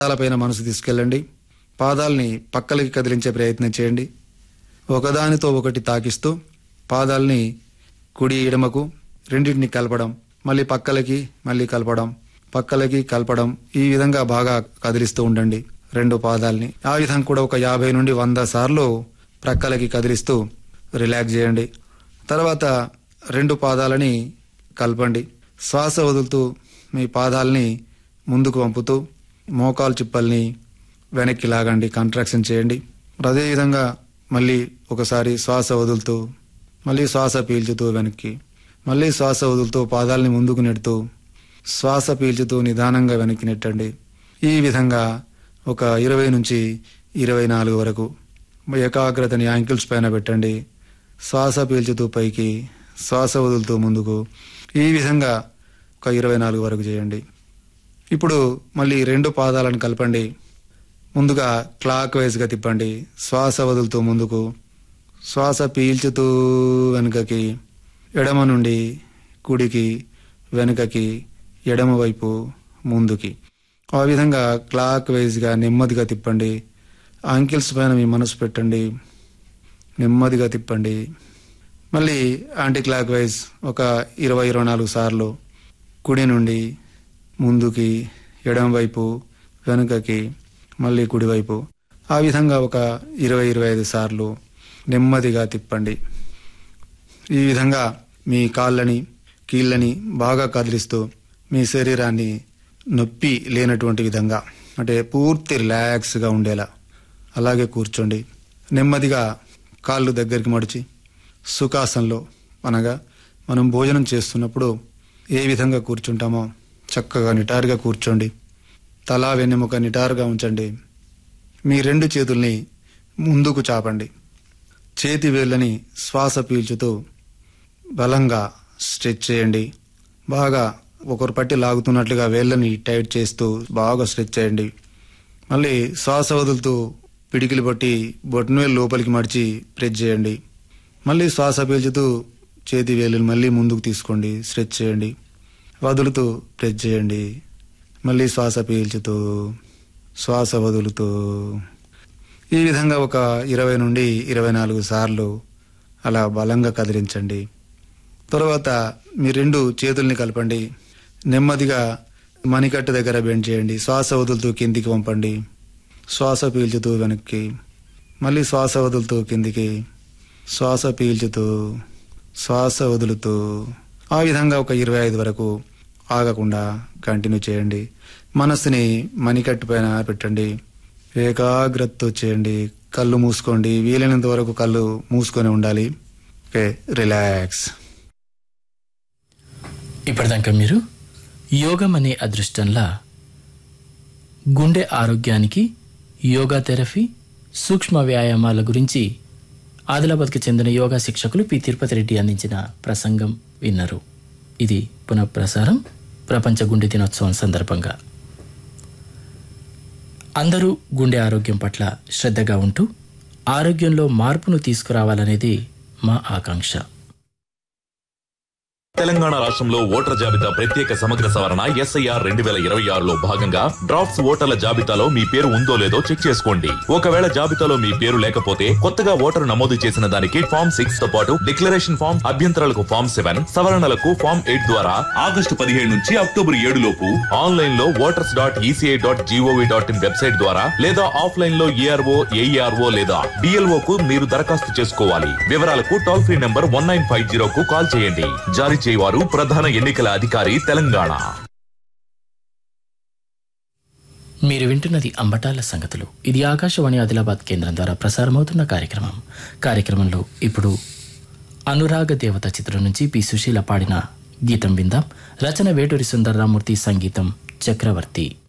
పాదాలపైన మనసు తీసుకెళ్ళండి పాదాల్ని పక్కలకి కదిలించే ప్రయత్నం చేయండి ఒకదానితో ఒకటి తాకిస్తూ పాదాల్ని కుడి ఎడమకు రెండింటిని కలపడం మళ్ళీ పక్కలకి మళ్ళీ కలపడం పక్కలకి కలపడం ఈ విధంగా బాగా కదిలిస్తూ ఉండండి రెండు పాదాల్ని ఆ విధంగా కూడా ఒక యాభై నుండి వంద సార్లు ప్రక్కలకి కదిలిస్తూ రిలాక్స్ చేయండి తర్వాత రెండు పాదాలని కలపండి శ్వాస వదులుతూ మీ పాదాలని ముందుకు పంపుతూ మోకాలు చిప్పల్ని వెనక్కి లాగండి కాంట్రాక్షన్ చేయండి అదేవిధంగా మళ్ళీ ఒకసారి శ్వాస వదులుతూ మళ్ళీ శ్వాస పీల్చుతూ వెనక్కి మళ్ళీ శ్వాస వదులుతూ పాదాలని ముందుకు నెడుతూ శ్వాస పీల్చుతూ నిదానంగా వెనక్కి నెట్టండి ఈ విధంగా ఒక ఇరవై నుంచి ఇరవై నాలుగు వరకు ఏకాగ్రతని యాంకిల్స్ పైన పెట్టండి శ్వాస పీల్చుతూ పైకి శ్వాస వదులుతూ ముందుకు ఈ విధంగా ఒక ఇరవై నాలుగు వరకు చేయండి ఇప్పుడు మళ్ళీ రెండు పాదాలను కలపండి ముందుగా క్లాక్ వైజ్గా తిప్పండి శ్వాస వదులుతూ ముందుకు శ్వాస పీల్చుతూ వెనుకకి ఎడమ నుండి కుడికి వెనుకకి ఎడమ వైపు ముందుకి ఆ విధంగా క్లాక్ వైజ్గా నెమ్మదిగా తిప్పండి అంకిల్స్ పైన మీ మనసు పెట్టండి నెమ్మదిగా తిప్పండి మళ్ళీ యాంటీ క్లాక్ వైజ్ ఒక ఇరవై ఇరవై నాలుగు సార్లు కుడి నుండి ముందుకి ఎడమ వైపు వెనుకకి మళ్ళీ కుడివైపు ఆ విధంగా ఒక ఇరవై ఇరవై ఐదు సార్లు నెమ్మదిగా తిప్పండి ఈ విధంగా మీ కాళ్ళని కీళ్ళని బాగా కదిలిస్తూ మీ శరీరాన్ని నొప్పి లేనటువంటి విధంగా అంటే పూర్తి రిలాక్స్గా ఉండేలా అలాగే కూర్చోండి నెమ్మదిగా కాళ్ళు దగ్గరికి మడిచి సుఖాసనంలో అనగా మనం భోజనం చేస్తున్నప్పుడు ఏ విధంగా కూర్చుంటామో చక్కగా నిటారుగా కూర్చోండి తలా వెన్నెముక నిటారుగా ఉంచండి మీ రెండు చేతుల్ని ముందుకు చాపండి చేతి వేళ్ళని శ్వాస పీల్చుతూ బలంగా స్ట్రెచ్ చేయండి బాగా ఒకరు పట్టి లాగుతున్నట్లుగా వేళ్ళని టైట్ చేస్తూ బాగా స్ట్రెచ్ చేయండి మళ్ళీ శ్వాస వదులుతూ పిడికిలు పట్టి బొట్టనవేలు లోపలికి మడిచి ప్రెస్ చేయండి మళ్ళీ శ్వాస పీల్చుతూ చేతి వేలుని మళ్ళీ ముందుకు తీసుకోండి స్ట్రెచ్ చేయండి వదులుతూ ప్రెస్ చేయండి మళ్ళీ శ్వాస పీల్చుతూ శ్వాస వదులుతూ ఈ విధంగా ఒక ఇరవై నుండి ఇరవై నాలుగు సార్లు అలా బలంగా కదిలించండి తర్వాత మీ రెండు చేతుల్ని కలపండి నెమ్మదిగా మణికట్టు దగ్గర బెండ్ చేయండి శ్వాస వదులుతూ కిందికి పంపండి శ్వాస పీల్చుతూ వెనక్కి మళ్ళీ శ్వాస వదులుతూ కిందికి శ్వాస పీల్చుతూ శ్వాస వదులుతూ ఆ విధంగా ఒక ఇరవై ఐదు వరకు ఆగకుండా కంటిన్యూ చేయండి మనస్సుని మణికట్టు పైన పెట్టండి ఏకాగ్రతతో చేయండి కళ్ళు మూసుకోండి వీలైనంత వరకు కళ్ళు మూసుకొని ఉండాలి ఓకే రిలాక్స్ ఇప్పటిదాకా మీరు యోగం అనే అదృష్టంలా గుండె ఆరోగ్యానికి యోగా థెరపీ సూక్ష్మ వ్యాయామాల గురించి ఆదిలాబాద్కి చెందిన యోగా శిక్షకులు పి తిరుపతి రెడ్డి అందించిన ప్రసంగం విన్నారు ఇది పునఃప్రసారం ప్రపంచ గుండె దినోత్సవం సందర్భంగా అందరూ గుండె ఆరోగ్యం పట్ల శ్రద్ధగా ఉంటూ ఆరోగ్యంలో మార్పును తీసుకురావాలనేది మా ఆకాంక్ష తెలంగాణ రాష్ట్రంలో ఓటర్ల జాబితా ప్రత్యేక సమగ్ర సవరణ ఎస్ఐఆర్ రెండు వేల ఇరవై ఆరులో భాగంగా డ్రాఫ్ట్స్ ఓటర్ల జాబితాలో మీ పేరు ఉందో లేదో చెక్ చేసుకోండి ఒకవేళ జాబితాలో మీ పేరు లేకపోతే కొత్తగా ఓటరు నమోదు చేసిన దానికి ఫామ్ సిక్స్ తో పాటు డిక్లరేషన్ ఫామ్ అభ్యంతరాలకు ఫామ్ సెవెన్ సవరణలకు ఫామ్ ఎయిట్ ద్వారా ఆగస్టు పదిహేడు నుంచి అక్టోబర్ ఏడు లోపు ఆన్లైన్ లో voters dot ECI dot GOV dot in website ద్వారా లేదా ఆఫ్లైన్ లో ఏఆర్ఓ ఏఈఆర్ఓ లేదా డిఎల్ఓ కు మీరు దరఖాస్తు చేసుకోవాలి వివరాలకు toll free number one nine five zero కు కాల్ చేయండి జారీ చేయవారు ప్రధాన ఎన్నికల అధికారి తెలంగాణ మీరు వింటున్నది అంబటాల సంగతులు ఇది ఆకాశవాణి ఆదిలాబాద్ కేంద్రం ద్వారా ప్రసారమవుతున్న కార్యక్రమం కార్యక్రమంలో ఇప్పుడు అనురాగ దేవత చిత్రం నుంచి పి సుశీల పాడిన గీతం విందాం రచన వేటూరి సుందర్రామూర్తి సంగీతం చక్రవర్తి